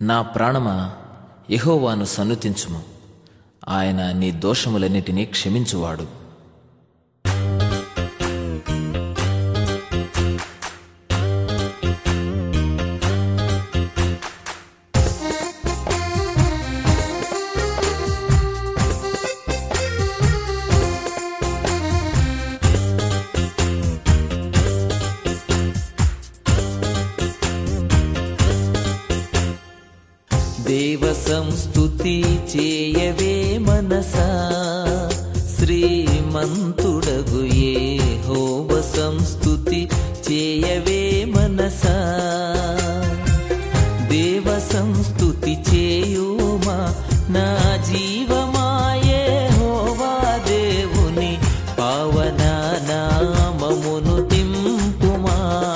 నా ప్రాణమా యెహోవాను సన్నుతించుము ఆయన నీ దోషములన్నిటినీ క్షమించువాడు దేవ సంస్తుతి చేయవే మనసా శ్రీమంతుడగు ఏ హోవ సంస్తుతి చేయవే మనసా దేవ సంస్తుతి చేయుమా నా జీవమాయే హోవా దేవుని పావన నామమును తింపుమా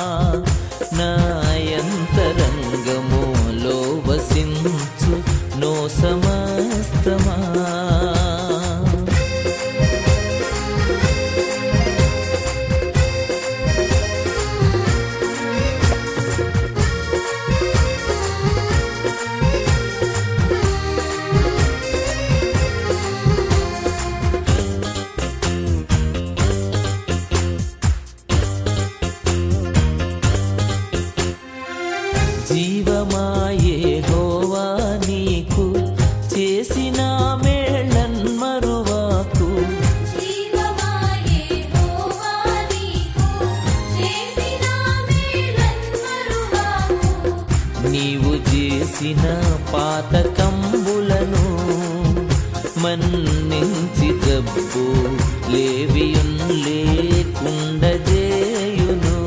నాయంతరంగములో వసించు నో సమస్తమా జీవమాయే హోవా నీకు చేసిన మేళన్ మరువాకు జీవమాయే హోవా నీకు చేసిన మేలన్మరువాకు నీవు చేసిన పాతకంబులను మన్నించి జబ్బు లేవియున్ లేకుండ చేయును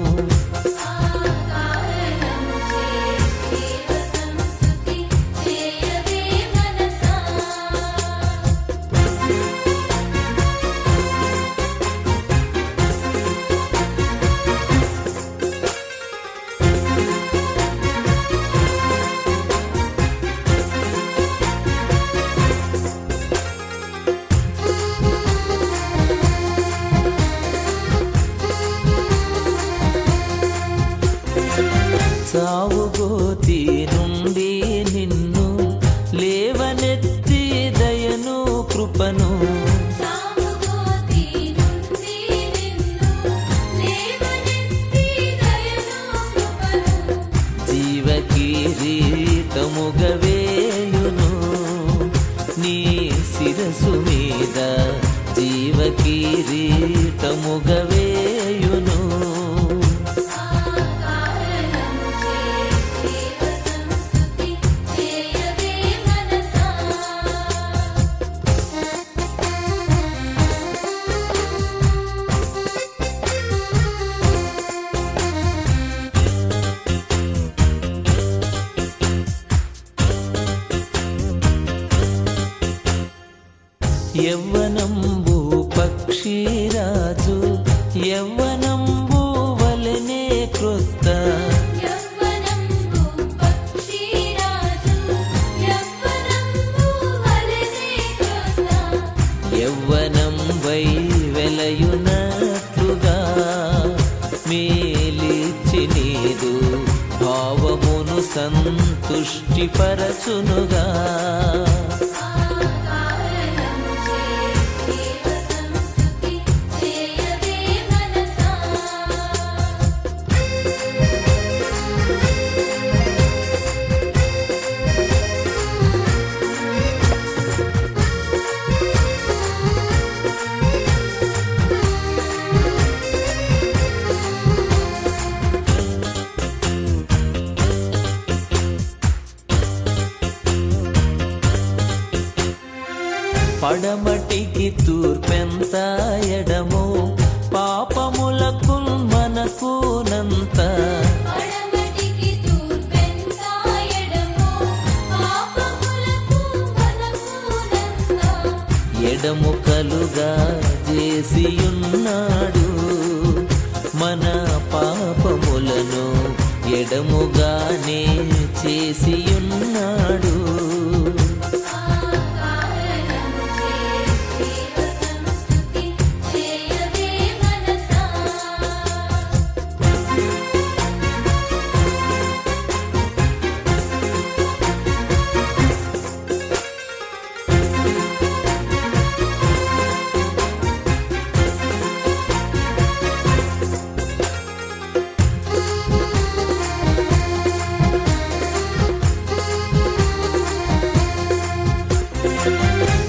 ఆకారణము చే దేవ సంస్తుతి చేయవే మనసా సావుగోతి నుండి నిన్ను లేవనెత్తి దయను కృపను సాముగోతి నుండి నిన్ను లేవనెత్తి దయను కృపను జీవకిరీటముగవేయును నీ శిరసు మీద జీవకిరీటముగవేయును ఆకారణము చే దేవ సంస్తుతి చేయవే మనసా యవ్వనంబు పక్షిరాజు యవ్వనంబు వలనే క్రొత్త యవ్వనంబు పక్షిరాజు యవ్వనంబు వలనే క్రొత్త యవ్వనం వై వెలయునట్లుగా మేలిచ్చి నీదు భావమును సంతుష్టిపరచునుగా ఆకారణము చే దేవ సంస్తుతి చేయవే మనసా పడమటికి తూర్పెంత ఎడమో పాపములకు మనకునంత పడమటికి తూర్పెంత ఎడమో పాపములకు మనకునంత ఎడముకలుగా చేసియున్నాడు మన పాపములను ఎడముగానే చేసియున్నాడు ఆకారణము చే దేవ సంస్తుతి చేయవే మనసా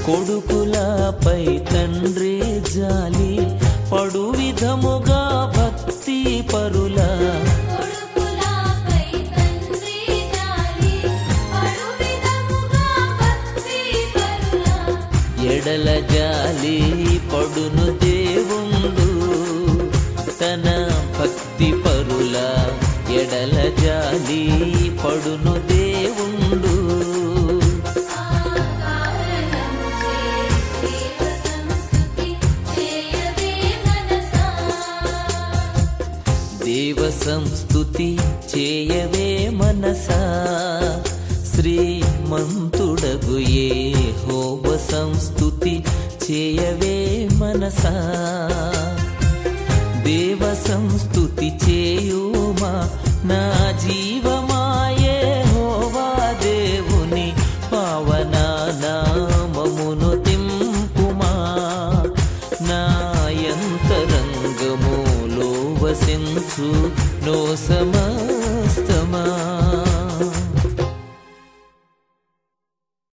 కొడుకులపై తండ్రి జాలి పడు విధముగా భక్తి పరుల కొడుకులపై తండ్రి జాలి పడు విధముగా భక్తి పరుల ఎడల జాలి పడును దేవుండు తన భక్తి పరుల ఎడల జాలి పడును దేవుండు దేవ సంస్తుతి చేయవే మనసా దేవ సంస్తుతి చేయవే మనసా శ్రీమంతుడగు ఏ హోవ సంస్తుతి చేయవే మనసా దేవ సంస్తుతి చేయుమా నా జీవమాయే హోవా దేవుని పావన నామమును తింపుమా నాయంతరంగములో వసించు నో సమయ